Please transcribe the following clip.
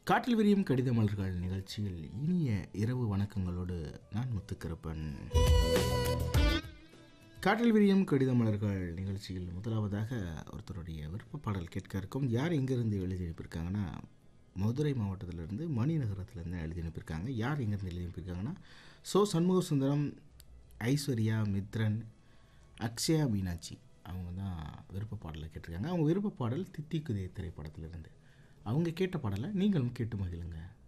காற்றில் விரியும் கடித மலர்கள் நிகழ்ச்சியில் இனிய இரவு வணக்கங்களோடு நான் முத்துக்கருப்பன் காற்றில் விரியும் கடித மலர்கள் நிகழ்ச்சியில் முதலாவதாக ஒருத்தருடைய விருப்ப பாடல் கேட்க இருக்கும் யார் எங்கேருந்து எழுதி அனுப்பியிருக்காங்கன்னா மதுரை மாவட்டத்திலிருந்து மணிநகரத்துலேருந்து எழுதி அனுப்பியிருக்காங்க யார் எங்கேருந்து எழுதி அனுப்பியிருக்காங்கன்னா சோ சண்முக சுந்தரம் ஐஸ்வர்யா மித்ரன் அக்ஷயா மீனாட்சி அவங்க தான் விருப்ப பாடலை கேட்டிருக்காங்க அவங்க விருப்ப பாடல் தித்திக்குதே திரைப்படத்திலிருந்து அவங்க கேட்ட பாடலை நீங்களும் கேட்டு மகிழுங்க